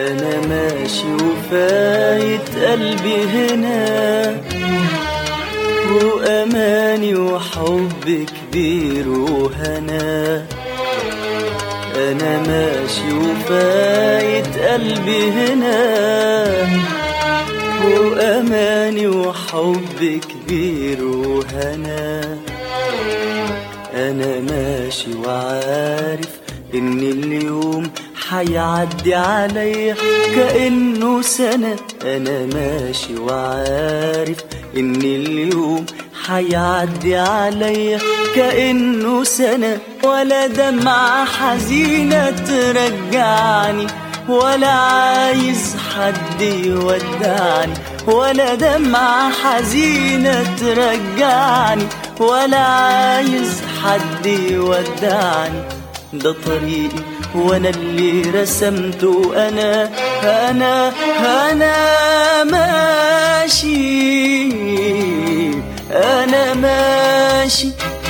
أنا ماشي وفايت قلبي هنا وأماني وحب كبير وهنا أنا ماشي وفايت قلبي هنا وأماني وحب كبير وهنا أنا ماشي وعارف إن اليوم حيعدي عليا كأنه سنة أنا ماشي وعارف إن اليوم حيعدي عليا كأنه سنة ولا دمعة حزينة ترجعني ولا عايز حد يودعني ولا دمعة حزينة ترجعني ولا عايز حد يودعني ده طريقي وانا اللي رسمته انا انا انا ماشي انا ماشي